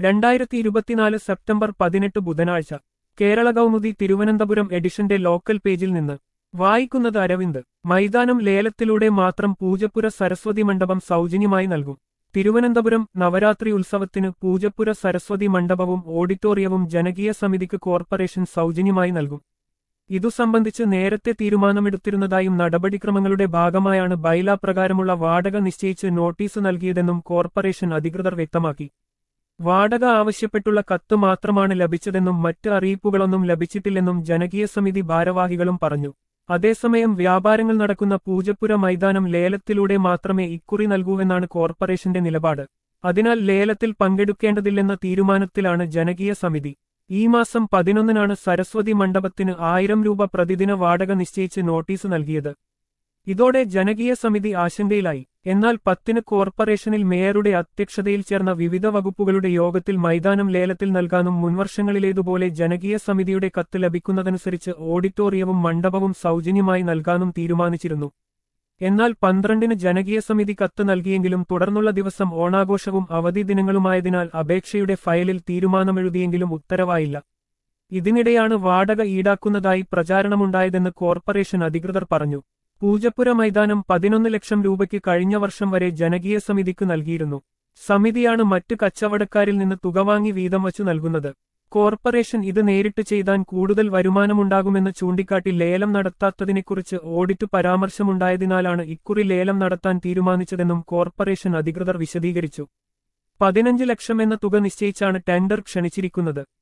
രണ്ടായിരത്തി ഇരുപത്തിനാല് സെപ്റ്റംബർ പതിനെട്ട് ബുധനാഴ്ച കേരള കൗമുദി തിരുവനന്തപുരം എഡിഷന്റെ ലോക്കൽ പേജിൽ നിന്ന് വായിക്കുന്നത് അരവിന്ദ് മൈതാനം ലേലത്തിലൂടെ മാത്രം പൂജപ്പുര സരസ്വതി മണ്ഡപം സൗജന്യമായി നൽകും തിരുവനന്തപുരം നവരാത്രി ഉത്സവത്തിന് പൂജപ്പുര സരസ്വതി മണ്ഡപവും ഓഡിറ്റോറിയവും ജനകീയ സമിതിക്ക് കോർപ്പറേഷൻ സൗജന്യമായി നൽകും ഇതു സംബന്ധിച്ച് നേരത്തെ തീരുമാനമെടുത്തിരുന്നതായും നടപടിക്രമങ്ങളുടെ ഭാഗമായാണ് ബൈലാ പ്രകാരമുള്ള വാടക നിശ്ചയിച്ച് നോട്ടീസ് നൽകിയതെന്നും കോർപ്പറേഷൻ അധികൃതർ വ്യക്തമാക്കി വാടക ആവശ്യപ്പെട്ടുള്ള കത്ത് മാത്രമാണ് ലഭിച്ചതെന്നും മറ്റ് അറിയിപ്പുകളൊന്നും ലഭിച്ചിട്ടില്ലെന്നും ജനകീയ സമിതി ഭാരവാഹികളും പറഞ്ഞു അതേസമയം വ്യാപാരങ്ങൾ നടക്കുന്ന പൂജപ്പുര മൈതാനം ലേലത്തിലൂടെ മാത്രമേ ഇക്കുറി നൽകൂവെന്നാണ് കോർപ്പറേഷന്റെ നിലപാട് അതിനാൽ ലേലത്തിൽ പങ്കെടുക്കേണ്ടതില്ലെന്ന തീരുമാനത്തിലാണ് ജനകീയ സമിതി ഈ മാസം പതിനൊന്നിനാണ് സരസ്വതി മണ്ഡപത്തിന് ആയിരം രൂപ പ്രതിദിന വാടക നിശ്ചയിച്ച് നോട്ടീസ് നൽകിയത് ഇതോടെ ജനകീയ സമിതി ആശങ്കയിലായി എന്നാൽ പത്തിന് കോർപ്പറേഷനിൽ മേയറുടെ അധ്യക്ഷതയിൽ ചേർന്ന വിവിധ വകുപ്പുകളുടെ യോഗത്തിൽ മൈതാനം ലേലത്തിൽ നൽകാനും മുൻവർഷങ്ങളിലേതുപോലെ ജനകീയ സമിതിയുടെ കത്ത് ലഭിക്കുന്നതനുസരിച്ച് ഓഡിറ്റോറിയവും മണ്ഡപവും സൗജന്യമായി നൽകാനും തീരുമാനിച്ചിരുന്നു എന്നാൽ പന്ത്രണ്ടിന് ജനകീയ സമിതി കത്ത് നൽകിയെങ്കിലും തുടർന്നുള്ള ദിവസം ഓണാഘോഷവും അവധി ദിനങ്ങളുമായതിനാൽ അപേക്ഷയുടെ ഫയലിൽ തീരുമാനമെഴുതിയെങ്കിലും ഉത്തരവായില്ല ഇതിനിടെയാണ് വാടക ഈടാക്കുന്നതായി പ്രചാരണമുണ്ടായതെന്ന് കോർപ്പറേഷൻ അധികൃതർ പറഞ്ഞു പൂജപ്പുര മൈതാനം പതിനൊന്ന് ലക്ഷം രൂപയ്ക്ക് കഴിഞ്ഞ വർഷം വരെ ജനകീയ സമിതിക്ക് നൽകിയിരുന്നു സമിതിയാണ് മറ്റു കച്ചവടക്കാരിൽ നിന്ന് തുക വാങ്ങി വീതം വച്ചു നൽകുന്നത് കോർപ്പറേഷൻ ഇത് നേരിട്ട് ചെയ്താൻ കൂടുതൽ വരുമാനമുണ്ടാകുമെന്ന് ചൂണ്ടിക്കാട്ടി ലേലം നടത്താത്തതിനെക്കുറിച്ച് ഓഡിറ്റ് പരാമർശമുണ്ടായതിനാലാണ് ഇക്കുറി ലേലം നടത്താൻ തീരുമാനിച്ചതെന്നും കോർപ്പറേഷൻ അധികൃതർ വിശദീകരിച്ചു പതിനഞ്ച് ലക്ഷം എന്ന തുക നിശ്ചയിച്ചാണ് ടെൻഡർ ക്ഷണിച്ചിരിക്കുന്നത്